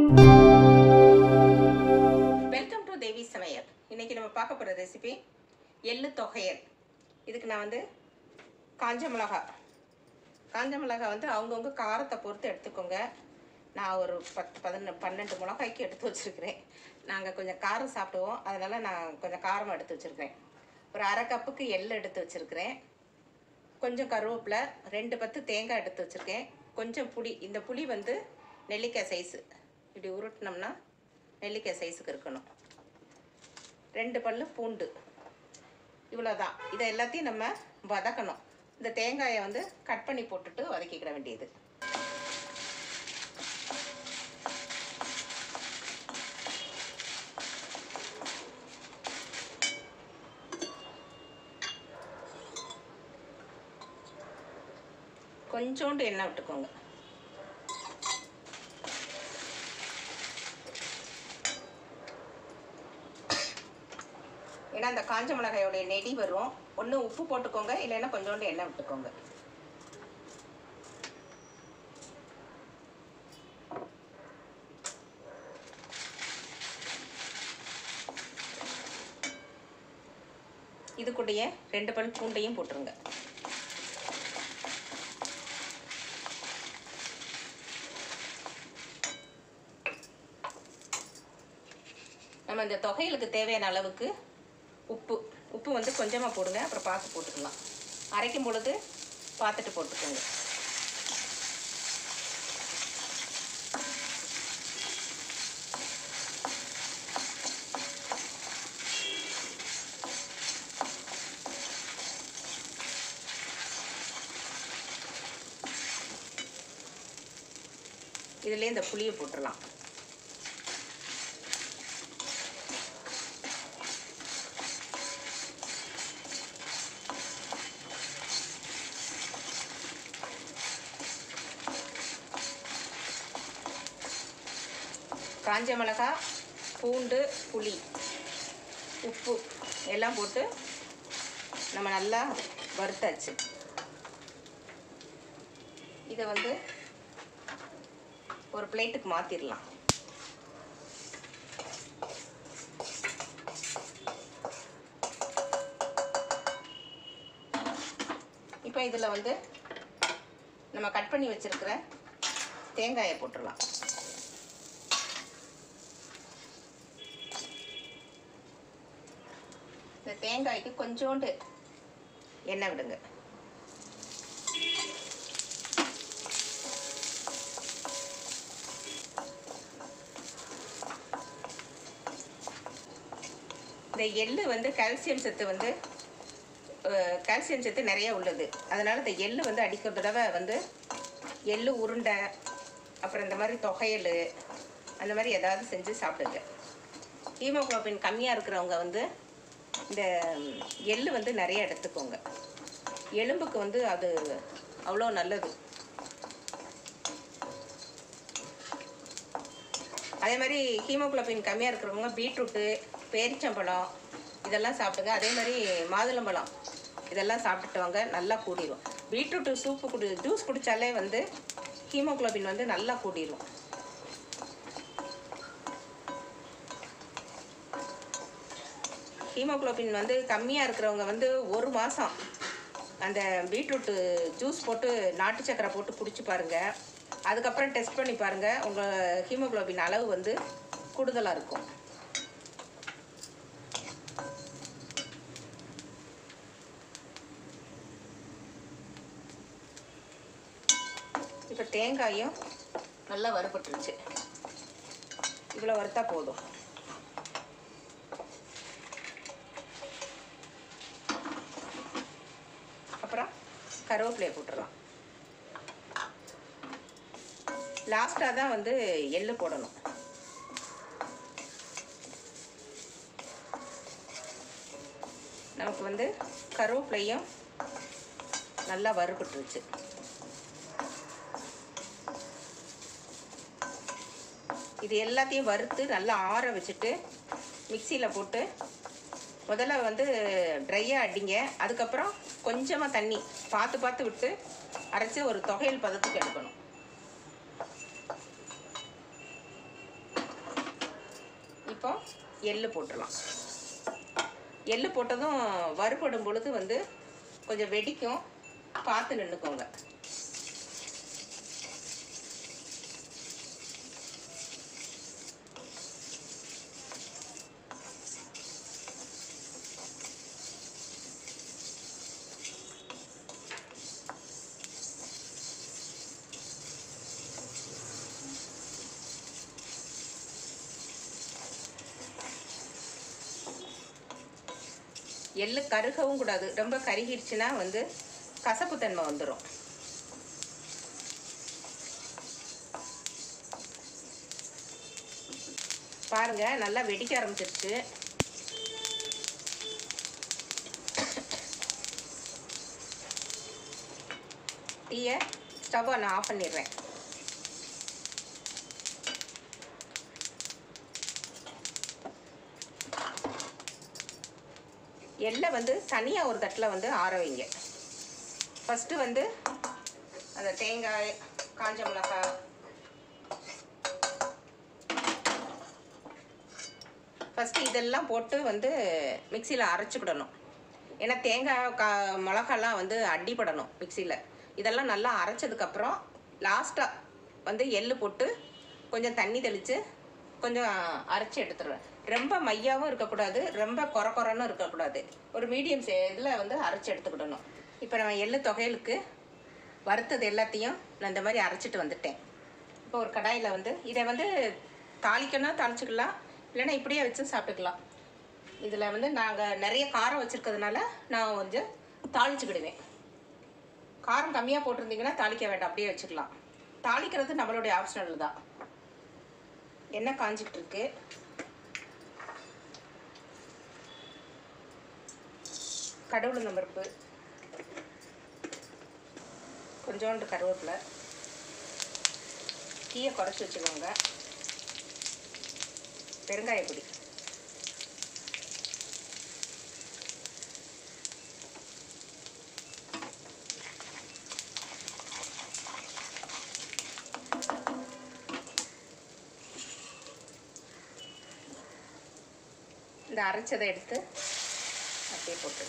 welcome to தேவி சமையல் இன்னைக்கு நம்ம பார்க்க போகிற ரெசிபி எள்ளு தொகையல் இதுக்கு நான் வந்து காஞ்ச மிளகா காஞ்ச மிளகா வந்து அவங்கவுங்க காரத்தை பொறுத்து எடுத்துக்கோங்க நான் ஒரு பத்து பதினொன்று பன்னெண்டு மிளகாய்க்கு எடுத்து வச்சுருக்கிறேன் நாங்கள் கொஞ்சம் காரம் சாப்பிடுவோம் அதனால் நான் கொஞ்சம் காரம் எடுத்து வச்சுருக்கிறேன் ஒரு அரை கப்புக்கு எள்ளு எடுத்து வச்சுருக்கிறேன் கொஞ்சம் கருவேப்பிலை ரெண்டு பத்து தேங்காய் எடுத்து வச்சுருக்கேன் கொஞ்சம் புளி இந்த புளி வந்து நெல்லிக்காய் சைஸு இப்படி உருட்டினோம்னா நெல்லிக்காய் சைஸுக்கு இருக்கணும் ரெண்டு பல்லு பூண்டு இவ்வளோதான் இதை எல்லாத்தையும் நம்ம வதக்கணும் இந்த தேங்காயை வந்து கட் பண்ணி போட்டுட்டு வதக்கிக்கிட வேண்டியது கொஞ்சோண்டு எண்ணெய் விட்டுக்கோங்க ஏன்னா அந்த காஞ்ச மிளகாயோடைய நெடி வரும் ஒன்று உப்பு போட்டுக்கோங்க இல்லைன்னா கொஞ்சோண்டு எண்ணெய் விட்டுக்கோங்க இது கூடயே ரெண்டு பல் பூண்டையும் போட்டுருங்க நம்ம இந்த தொகைகளுக்கு தேவையான அளவுக்கு உப்பு உப்பு வந்து கொஞ்சமாக போடுங்க அப்புறம் பார்த்து போட்டுக்கலாம் அரைக்கும் பொழுது பார்த்துட்டு போட்டுக்கோங்க இதுலேயே இந்த புளியை போட்டுடலாம் காஞ்ச மிளகா பூண்டு புளி உப்பு எல்லாம் போட்டு நம்ம நல்லா வறுத்தாச்சு இதை வந்து ஒரு பிளேட்டுக்கு மாற்றிடலாம் இப்போ இதில் வந்து நம்ம கட் பண்ணி வச்சுருக்கிற தேங்காயை போட்டுடலாம் இந்த தேங்காய்க்கு கொஞ்சோண்டு எண்ணெய் விடுங்க இந்த எள்ளு வந்து கால்சியம் சத்து வந்து அஹ், கால்சியம் சத்து நிறைய உள்ளது அதனால் இந்த எள்ளு வந்து அடிக்கிற தடவை வந்து எள்ளு உருண்டை அப்புறம் இந்த மாதிரி தொகையல் அந்த மாதிரி ஏதாவது செஞ்சு சாப்பிடுங்க ஹீமோகுளோபின் கம்மியாக இருக்கிறவங்க வந்து இந்த எள்ளு வந்து நிறைய எடுத்துக்கோங்க எலும்புக்கு வந்து அது அவ்வளோ நல்லது அதே மாதிரி ஹீமோகுளோபின் கம்மியாக இருக்கிறவங்க பீட்ரூட்டு பேரிச்சம்பழம் இதெல்லாம் சாப்பிடுங்க அதே மாதிரி மாதுளம்பழம் இதெல்லாம் சாப்பிட்டுட்டு வாங்க நல்லா கூடிரும் பீட்ரூட்டு சூப்பு குடி ஜூஸ் குடித்தாலே வந்து ஹீமோகுளோபின் வந்து நல்லா கூடிரும் ஹீமோகுளோபின் வந்து கம்மியாக இருக்கிறவங்க வந்து ஒரு மாதம் அந்த பீட்ரூட்டு ஜூஸ் போட்டு நாட்டு சக்கரை போட்டு குடிச்சு பாருங்கள் அதுக்கப்புறம் டெஸ்ட் பண்ணி பாருங்கள் உங்கள் ஹீமோகுளோபின் அளவு வந்து கூடுதலாக இருக்கும் இப்போ தேங்காயும் நல்லா வறுபட்டுருச்சு இவ்வளோ வறுத்தா போதும் அப்புறம் கருவேப்பிலையை போட்டுடலாம் லாஸ்ட்டாக தான் வந்து எள்ளு போடணும் நமக்கு வந்து கருவேப்பிலையும் நல்லா வறுபட்டுருச்சு இது எல்லாத்தையும் வறுத்து நல்லா ஆற வச்சுட்டு மிக்சியில் போட்டு முதல்ல வந்து ட்ரையாக அடிங்க அதுக்கப்புறம் கொஞ்சமாக தண்ணி பார்த்து பார்த்து விட்டு அரைச்சி ஒரு தொகையல் பதத்துக்கு எடுக்கணும் எள்ளு போட்டுடலாம் எள்ளு போட்டதும் வறுபடும் பொழுது வந்து கொஞ்சம் வெடிக்கும் பார்த்து நின்றுக்கோங்க எள்ளு கருகவும் கூடாது ரொம்ப கருகிடுச்சுன்னா வந்து கசப்புத்தன்மை வந்துடும் பாருங்க நல்லா வெடிக்க ஆரம்பிச்சிருச்சு டீயை ஸ்டவ்வை நான் ஆஃப் பண்ணிடுறேன் எள்ளை வந்து தனியாக ஒரு தட்டில் வந்து ஆற வைங்க ஃபஸ்ட்டு வந்து அந்த தேங்காய் காஞ்ச மிளகாய் ஃபஸ்ட்டு இதெல்லாம் போட்டு வந்து மிக்சியில் அரைச்சிக்கிடணும் ஏன்னா தேங்காய் கா மிளகாலாம் வந்து அடிபடணும் மிக்சியில் இதெல்லாம் நல்லா அரைச்சதுக்கப்புறம் லாஸ்ட்டாக வந்து எள்ளு போட்டு கொஞ்சம் தண்ணி தெளித்து கொஞ்சம் அரைச்சி எடுத்துருவேன் ரொம்ப மையாவும் இருக்கக்கூடாது ரொம்ப கொர கொரன்னு இருக்கக்கூடாது ஒரு மீடியம் இதில் வந்து அரைச்சி எடுத்துக்கிடணும் இப்போ நம்ம எள்ளு தொகையலுக்கு வறுத்தது எல்லாத்தையும் நான் இந்த மாதிரி அரைச்சிட்டு வந்துட்டேன் இப்போ ஒரு கடாயில் வந்து இதை வந்து தாளிக்கணும் தாளிச்சுக்கலாம் இல்லைன்னா இப்படியே வச்சு சாப்பிட்டுக்கலாம் இதில் வந்து நாங்கள் நிறைய காரம் வச்சுருக்கிறதுனால நான் கொஞ்சம் தாளிச்சுக்கிடுவேன் காரம் கம்மியாக போட்டிருந்தீங்கன்னா தாளிக்க வேண்டாம் அப்படியே வச்சுக்கலாம் தாளிக்கிறது நம்மளுடைய ஆப்ஷனல் தான் எண்ணெய் காஞ்சிட்டு இருக்கு கடவுளுங்க பருப்பு கொஞ்சோண்டு கருவேப்பிலை தீயை குறைச்சி வச்சுக்கோங்க பெருங்காய பொடி இந்த அரைச்சதை எடுத்து அப்படியே போட்டு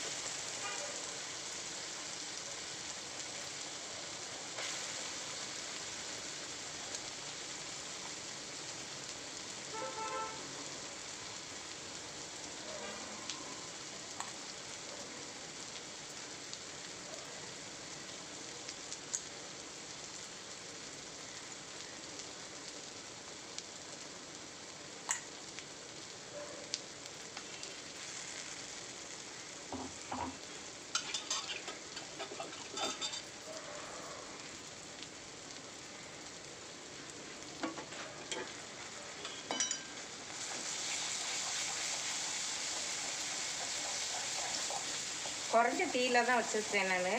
குறைஞ்ச தீயில தான் வச்சுருக்கேன் நான்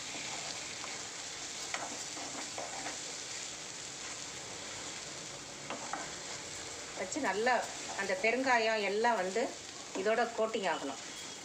வச்சு நல்லா அந்த பெருங்காயம் எல்லாம் வந்து இதோட கோட்டிங் ஆகணும்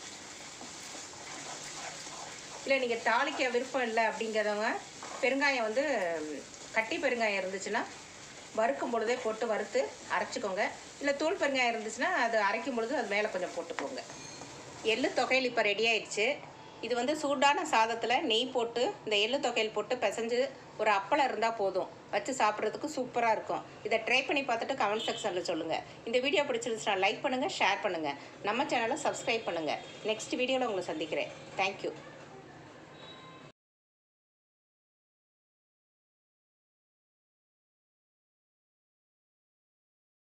இல்லை நீங்கள் தாளிக்க விருப்பம் இல்லை அப்படிங்கிறவங்க பெருங்காயம் வந்து ம், கட்டி பெருங்காயம் இருந்துச்சுன்னா வறுக்கும் பொழுதே போட்டு வறுத்து அரைச்சிக்கோங்க இல்லை தூள் பெருங்காயம் இருந்துச்சுன்னா அது அரைக்கும் பொழுது அது மேலே கொஞ்சம் போட்டுக்கோங்க எள்ளு தொகையில் இப்போ ரெடி ஆயிடுச்சு இது வந்து சூடான சாதத்தில் நெய் போட்டு இந்த எள்ளு தொகையில் போட்டு பிசைஞ்சு ஒரு அப்பளம் இருந்தால் போதும் வச்சு சாப்பிட்றதுக்கு சூப்பராக இருக்கும் இதை ட்ரை பண்ணி பார்த்துட்டு கமெண்ட் செக்ஷனில் சொல்லுங்கள் இந்த வீடியோ பிடிச்சிருந்துச்சுன்னா லைக் பண்ணுங்கள் ஷேர் பண்ணுங்கள் நம்ம சேனலை சப்ஸ்கிரைப் பண்ணுங்கள் நெக்ஸ்ட் வீடியோவில் உங்களை சந்திக்கிறேன் தேங்க்யூ